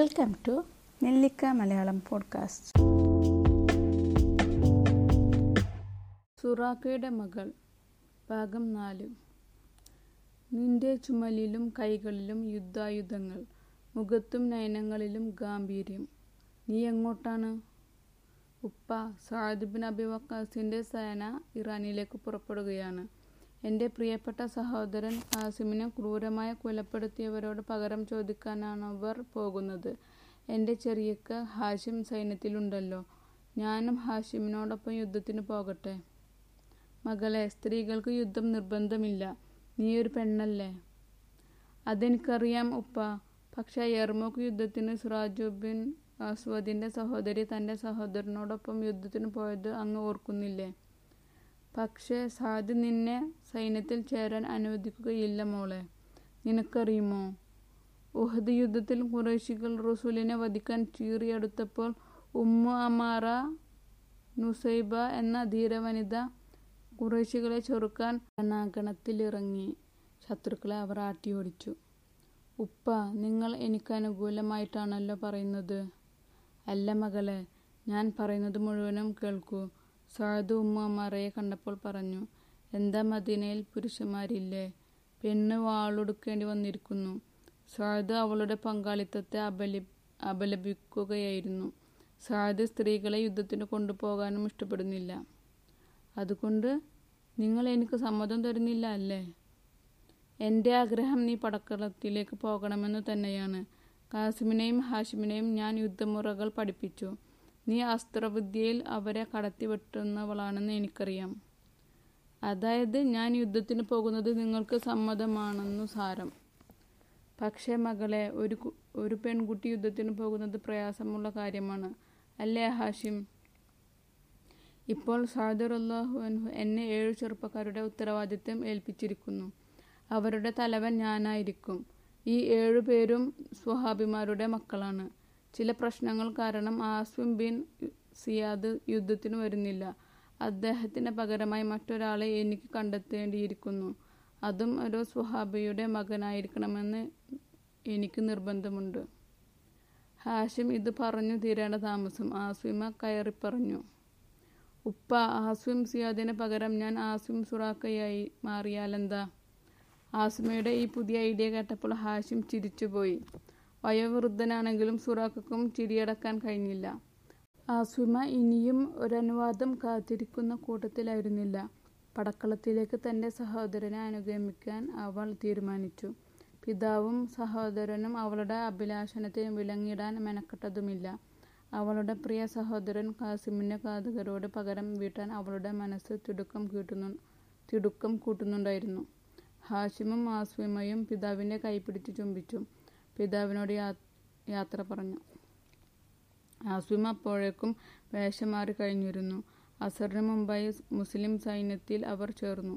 welcome to നെല്ലിക്ക Malayalam podcast സുറാക്കയുടെ മകൾ ഭാഗം നാല് നിന്റെ ചുമലിലും കൈകളിലും യുദ്ധായുധങ്ങൾ മുഖത്തും നയനങ്ങളിലും ഗാംഭീര്യം നീ എങ്ങോട്ടാണ് ഉപ്പ സാദ് ബിൻ അബി വക്കാസിൻ്റെ സേന ഇറാനിലേക്ക് പുറപ്പെടുകയാണ് എൻ്റെ പ്രിയപ്പെട്ട സഹോദരൻ ഹാസിമിനെ ക്രൂരമായി കൊലപ്പെടുത്തിയവരോട് പകരം ചോദിക്കാനാണ് അവർ പോകുന്നത് എൻ്റെ ചെറിയക്ക ഹാഷിം സൈന്യത്തിലുണ്ടല്ലോ ഞാനും ഹാഷിമിനോടൊപ്പം യുദ്ധത്തിന് പോകട്ടെ മകളെ സ്ത്രീകൾക്ക് യുദ്ധം നിർബന്ധമില്ല നീ ഒരു പെണ്ണല്ലേ അതെനിക്കറിയാം ഉപ്പ പക്ഷേ യർമൂക്ക് യുദ്ധത്തിന് സുറാജു ബിൻ അസ്വദിൻ്റെ സഹോദരി തൻ്റെ സഹോദരനോടൊപ്പം യുദ്ധത്തിന് പോയത് അങ്ങ് ഓർക്കുന്നില്ലേ പക്ഷേ സാദ് നിന്നെ സൈന്യത്തിൽ ചേരാൻ അനുവദിക്കുകയില്ല മോളെ നിനക്കറിയുമോ ഉഹദ് യുദ്ധത്തിൽ കുറേശികൾ റസൂലിനെ വധിക്കാൻ ചീറിയെടുത്തപ്പോൾ ഉമ്മു അമാറ നുസൈബ എന്ന ധീരവനിത കുറേശികളെ ചെറുക്കാൻ രണാങ്കണത്തിലിറങ്ങി ശത്രുക്കളെ അവർ ആട്ടിയോടിച്ചു ഉപ്പ നിങ്ങൾ എനിക്ക് അനുകൂലമായിട്ടാണല്ലോ പറയുന്നത് അല്ല മകളെ ഞാൻ പറയുന്നത് മുഴുവനും കേൾക്കൂ സാദു ഉമ്മ അമ്മാറയെ കണ്ടപ്പോൾ പറഞ്ഞു എന്താ മദീനയിൽ പുരുഷന്മാരില്ലേ പെണ്ണ് വാളൊടുക്കേണ്ടി വന്നിരിക്കുന്നു സാദ് അവളുടെ പങ്കാളിത്തത്തെ അപലി അപലപിക്കുകയായിരുന്നു സാദ് സ്ത്രീകളെ യുദ്ധത്തിന് കൊണ്ടുപോകാനും ഇഷ്ടപ്പെടുന്നില്ല അതുകൊണ്ട് നിങ്ങൾ എനിക്ക് സമ്മതം തരുന്നില്ല അല്ലേ എൻ്റെ ആഗ്രഹം നീ പടക്കളത്തിലേക്ക് പോകണമെന്ന് തന്നെയാണ് കാസിമിനെയും ഹാഷിമിനെയും ഞാൻ യുദ്ധമുറകൾ പഠിപ്പിച്ചു നീ അസ്ത്രവിദ്യയിൽ അവരെ കടത്തി വെട്ടുന്നവളാണെന്ന് എനിക്കറിയാം അതായത് ഞാൻ യുദ്ധത്തിന് പോകുന്നത് നിങ്ങൾക്ക് സമ്മതമാണെന്നു സാരം പക്ഷേ മകളെ ഒരു ഒരു പെൺകുട്ടി യുദ്ധത്തിന് പോകുന്നത് പ്രയാസമുള്ള കാര്യമാണ് അല്ലേ ഹാഷിം ഇപ്പോൾ സാദുറുല്ലാഹു എന്നെ ഏഴു ചെറുപ്പക്കാരുടെ ഉത്തരവാദിത്വം ഏൽപ്പിച്ചിരിക്കുന്നു അവരുടെ തലവൻ ഞാനായിരിക്കും ഈ ഏഴു പേരും സ്വഹാബിമാരുടെ മക്കളാണ് ചില പ്രശ്നങ്ങൾ കാരണം ആസ്വിം ബിൻ സിയാദ് യുദ്ധത്തിന് വരുന്നില്ല അദ്ദേഹത്തിന് പകരമായി മറ്റൊരാളെ എനിക്ക് കണ്ടെത്തേണ്ടിയിരിക്കുന്നു അതും ഒരു സ്വഹാബിയുടെ മകനായിരിക്കണമെന്ന് എനിക്ക് നിർബന്ധമുണ്ട് ഹാഷിം ഇത് പറഞ്ഞു തീരേണ്ട താമസം ആസ്വിമ കയറിപ്പറഞ്ഞു ഉപ്പ ആസ്വിം സിയാദിന് പകരം ഞാൻ ആസ്വിം സുറാക്കയായി മാറിയാലെന്താ ആസ്മയുടെ ഈ പുതിയ ഐഡിയ കേട്ടപ്പോൾ ഹാഷിം ചിരിച്ചുപോയി വയോവൃദ്ധനാണെങ്കിലും സുറാക്കും ചിരിയടക്കാൻ കഴിഞ്ഞില്ല ആസ്വിമ ഇനിയും ഒരനുവാദം കാത്തിരിക്കുന്ന കൂട്ടത്തിലായിരുന്നില്ല പടക്കളത്തിലേക്ക് തൻ്റെ സഹോദരനെ അനുഗമിക്കാൻ അവൾ തീരുമാനിച്ചു പിതാവും സഹോദരനും അവളുടെ അഭിലാഷണത്തെ വിലങ്ങിടാൻ മെനക്കെട്ടതുമില്ല അവളുടെ പ്രിയ സഹോദരൻ കാസിമിൻ്റെ കാതുകരോട് പകരം വീട്ടാൻ അവളുടെ മനസ്സ് തിടുക്കം കൂട്ടുന്നു തിടുക്കം കൂട്ടുന്നുണ്ടായിരുന്നു ഹാഷിമും ആസ്വിമയും പിതാവിൻ്റെ കൈപിടിച്ച് ചുംബിച്ചു പിതാവിനോട് യാത്ര പറഞ്ഞു ആസ്വിമ അപ്പോഴേക്കും വേഷം മാറി കഴിഞ്ഞിരുന്നു അസറിന് മുമ്പായി മുസ്ലിം സൈന്യത്തിൽ അവർ ചേർന്നു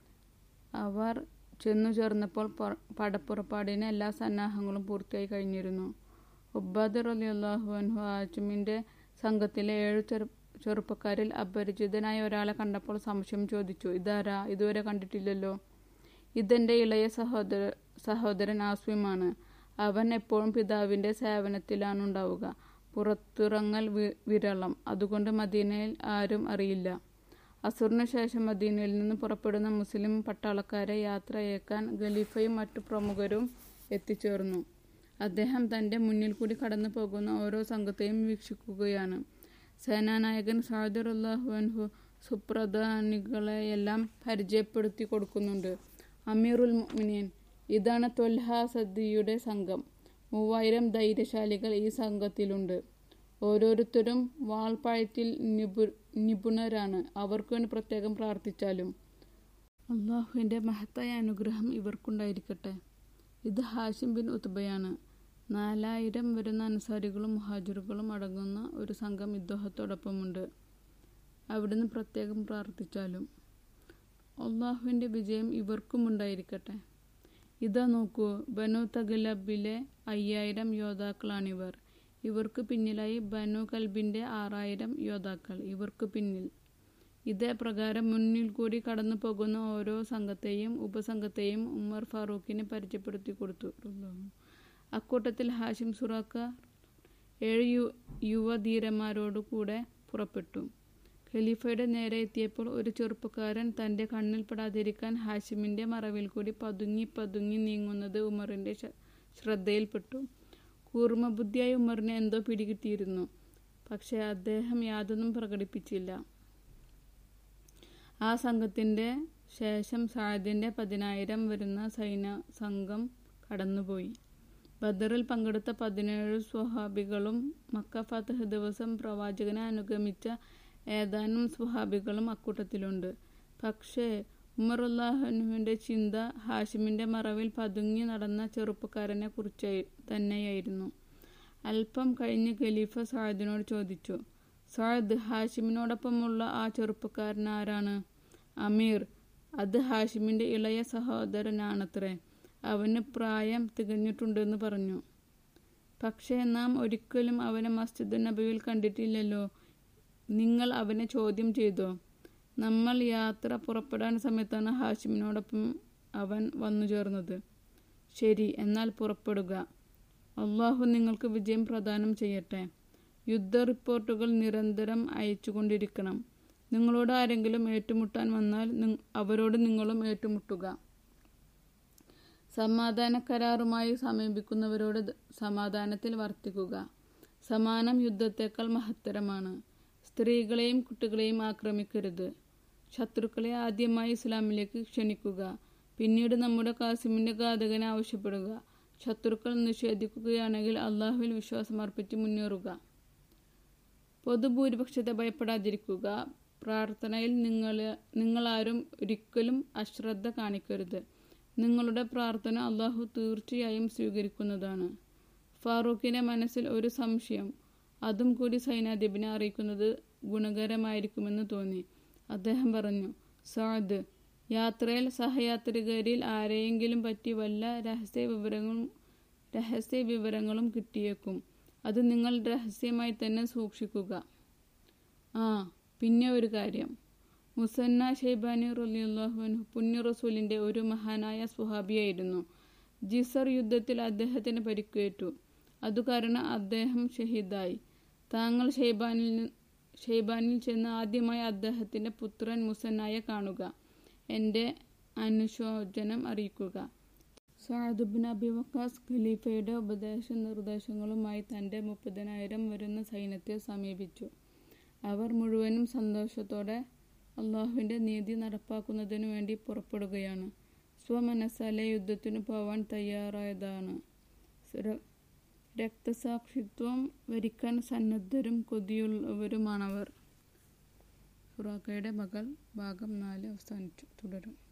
അവർ ചെന്നു ചേർന്നപ്പോൾ പടപ്പുറപ്പാടിന് എല്ലാ സന്നാഹങ്ങളും പൂർത്തിയായി കഴിഞ്ഞിരുന്നു ഉബ്ബാദ് റലിയല്ലാഹു അൻഹു ആജുമിൻ്റെ സംഘത്തിലെ ഏഴു ചെറു ചെറുപ്പക്കാരിൽ അപരിചിതനായ ഒരാളെ കണ്ടപ്പോൾ സംശയം ചോദിച്ചു ഇതാരാ ഇതുവരെ കണ്ടിട്ടില്ലല്ലോ ഇതെൻ്റെ ഇളയ സഹോദര സഹോദരൻ ആസ്വിമാണ് അവൻ എപ്പോഴും പിതാവിൻ്റെ സേവനത്തിലാണ് ഉണ്ടാവുക പുറത്തിറങ്ങൽ വിരളം അതുകൊണ്ട് മദീനയിൽ ആരും അറിയില്ല അസുറിനു ശേഷം മദീനയിൽ നിന്ന് പുറപ്പെടുന്ന മുസ്ലിം പട്ടാളക്കാരെ യാത്ര അയക്കാൻ ഖലീഫയും മറ്റു പ്രമുഖരും എത്തിച്ചേർന്നു അദ്ദേഹം തൻ്റെ മുന്നിൽ കൂടി കടന്നു പോകുന്ന ഓരോ സംഘത്തെയും വീക്ഷിക്കുകയാണ് സേനാനായകൻ സാദുറുല്ലാഹു അൻഹു സുപ്രധാനികളെയെല്ലാം പരിചയപ്പെടുത്തി കൊടുക്കുന്നുണ്ട് അമീറുൽ മുഅ്മിനീൻ ഇതാണ് തൊൽഹ സദ്ദിയുടെ സംഘം മൂവായിരം ധൈര്യശാലികൾ ഈ സംഘത്തിലുണ്ട് ഓരോരുത്തരും വാൾപ്പായത്തിൽ നിപു നിപുണരാണ് അവർക്ക് വേണ്ടി പ്രത്യേകം പ്രാർത്ഥിച്ചാലും അള്ളാഹുവിൻ്റെ മഹത്തായ അനുഗ്രഹം ഇവർക്കുണ്ടായിരിക്കട്ടെ ഇത് ഹാഷിം ബിൻ ഉത്ബയാണ് നാലായിരം വരുന്ന അൻസാരികളും മുഹാജിറുകളും അടങ്ങുന്ന ഒരു സംഘം ഇദ്ദേഹത്തോടൊപ്പമുണ്ട് അവിടുന്ന് പ്രത്യേകം പ്രാർത്ഥിച്ചാലും അള്ളാഹുവിൻ്റെ വിജയം ഇവർക്കും ഉണ്ടായിരിക്കട്ടെ ഇതാ നോക്കൂ ബനു തഗലബിലെ അയ്യായിരം യോദ്ധാക്കളാണിവർ ഇവർക്ക് പിന്നിലായി ബനു കൽബിൻ്റെ ആറായിരം യോദ്ധാക്കൾ ഇവർക്ക് പിന്നിൽ ഇതേ പ്രകാരം മുന്നിൽ കൂടി കടന്നു പോകുന്ന ഓരോ സംഘത്തെയും ഉപസംഘത്തെയും ഉമർ ഫാറൂഖിന് പരിചയപ്പെടുത്തി കൊടുത്തു അക്കൂട്ടത്തിൽ ഹാഷിം സുറാക്ക ഏഴ് യു യുവധീരന്മാരോടു കൂടെ പുറപ്പെട്ടു ഖലീഫയുടെ നേരെ എത്തിയപ്പോൾ ഒരു ചെറുപ്പക്കാരൻ തൻ്റെ കണ്ണിൽപ്പെടാതിരിക്കാൻ ഹാഷിമിൻ്റെ മറവിൽ കൂടി പതുങ്ങി പതുങ്ങി നീങ്ങുന്നത് ഉമറിൻ്റെ ശ- ശ്രദ്ധയിൽപ്പെട്ടു കൂർമ്മബുദ്ധിയായ ഉമറിനെ എന്തോ പിടികിട്ടിയിരുന്നു പക്ഷേ അദ്ദേഹം യാതൊന്നും പ്രകടിപ്പിച്ചില്ല ആ സംഘത്തിൻ്റെ ശേഷം സാദിൻ്റെ പതിനായിരം വരുന്ന സൈന്യ സംഘം കടന്നുപോയി ബദറിൽ പങ്കെടുത്ത പതിനേഴ് സ്വഹാബികളും മക്ക ഫതഹ് ദിവസം പ്രവാചകനെ അനുഗമിച്ച ഏതാനും സ്വഹാബികളും അക്കൂട്ടത്തിലുണ്ട് പക്ഷേ ഉമറുല്ലാഹുവിൻ്റെ ചിന്ത ഹാഷിമിൻ്റെ മറവിൽ പതുങ്ങി നടന്ന ചെറുപ്പക്കാരനെ കുറിച്ച് തന്നെയായിരുന്നു അല്പം കഴിഞ്ഞ് ഖലീഫ സാദിനോട് ചോദിച്ചു സാദ് ഹാഷിമിനോടൊപ്പമുള്ള ആ ചെറുപ്പക്കാരൻ ആരാണ് അമീർ അത് ഹാഷിമിൻ്റെ ഇളയ സഹോദരനാണത്രേ അവന് പ്രായം തികഞ്ഞിട്ടുണ്ടെന്ന് പറഞ്ഞു പക്ഷേ നാം ഒരിക്കലും അവനെ മസ്ജിദ് നബിയിൽ കണ്ടിട്ടില്ലല്ലോ നിങ്ങൾ അവനെ ചോദ്യം ചെയ്തോ നമ്മൾ യാത്ര പുറപ്പെടാൻ സമയത്താണ് ഹാഷിമിനോടൊപ്പം അവൻ വന്നു ചേർന്നത് ശരി എന്നാൽ പുറപ്പെടുക അള്ളാഹു നിങ്ങൾക്ക് വിജയം പ്രദാനം ചെയ്യട്ടെ യുദ്ധ റിപ്പോർട്ടുകൾ നിരന്തരം അയച്ചുകൊണ്ടിരിക്കണം നിങ്ങളോട് ആരെങ്കിലും ഏറ്റുമുട്ടാൻ വന്നാൽ നി- അവരോട് നിങ്ങളും ഏറ്റുമുട്ടുക സമാധാന കരാറുമായി സമീപിക്കുന്നവരോട് ദ- സമാധാനത്തിൽ വർത്തിക്കുക സമാനം യുദ്ധത്തേക്കാൾ മഹത്തരമാണ് സ്ത്രീകളെയും കുട്ടികളെയും ആക്രമിക്കരുത് ശത്രുക്കളെ ആദ്യമായി ഇസ്ലാമിലേക്ക് ക്ഷണിക്കുക പിന്നീട് നമ്മുടെ കാസിമിന്റെ ഘാതകനെ ആവശ്യപ്പെടുക ശത്രുക്കൾ നിഷേധിക്കുകയാണെങ്കിൽ അള്ളാഹുവിൽ വിശ്വാസമർപ്പിച്ച് മുന്നേറുക പൊതുഭൂരിപക്ഷത്തെ ഭയപ്പെടാതിരിക്കുക പ്രാർത്ഥനയിൽ നിങ്ങൾ നിങ്ങളാരും ഒരിക്കലും അശ്രദ്ധ കാണിക്കരുത് നിങ്ങളുടെ പ്രാർത്ഥന അള്ളാഹു തീർച്ചയായും സ്വീകരിക്കുന്നതാണ് ഫാറൂഖിന്റെ മനസ്സിൽ ഒരു സംശയം അതും കൂടി സൈനാധിപനെ അറിയിക്കുന്നത് ഗുണകരമായിരിക്കുമെന്ന് തോന്നി അദ്ദേഹം പറഞ്ഞു സാദ് യാത്രയിൽ സഹയാത്രികരിൽ ആരെയെങ്കിലും പറ്റി വല്ല രഹസ്യ വിവരങ്ങളും രഹസ്യ വിവരങ്ങളും കിട്ടിയേക്കും അത് നിങ്ങൾ രഹസ്യമായി തന്നെ സൂക്ഷിക്കുക ആ പിന്നെ ഒരു കാര്യം മുസന്ന ഷെയ്ബാനി റലിയുള്ളാഹുവിന് പുണ്യ റസൂലിന്റെ ഒരു മഹാനായ സുഹാബിയായിരുന്നു ജിസർ യുദ്ധത്തിൽ അദ്ദേഹത്തിന് പരിക്കേറ്റു അതുകാരണം അദ്ദേഹം ഷഹീദായി താങ്കൾ ഷെയ്ബാനിൽ നി- ഷെയ്ബാനിൽ ചെന്ന് ആദ്യമായി അദ്ദേഹത്തിന്റെ പുത്രൻ മുസന്നായെ കാണുക എൻ്റെ അനുശോചനം അറിയിക്കുക സഅദുബിൻ അബി വക്കാസ് ഖലീഫയുടെ ഉപദേശ നിർദ്ദേശങ്ങളുമായി തൻ്റെ മുപ്പതിനായിരം വരുന്ന സൈന്യത്തെ സമീപിച്ചു അവർ മുഴുവനും സന്തോഷത്തോടെ അള്ളാഹുവിൻ്റെ നീതി നടപ്പാക്കുന്നതിനു വേണ്ടി പുറപ്പെടുകയാണ് സ്വമനസ്സാലെ യുദ്ധത്തിനു പോവാൻ തയ്യാറായതാണ് ര- രക്തസാക്ഷിത്വം വരിക്കാൻ സന്നദ്ധരും കൊതിയുള്ളവരുമാണവർ സുറാഖയുടെ മകൾ ഭാഗം നാല് അവസാനിച്ചു തുടരും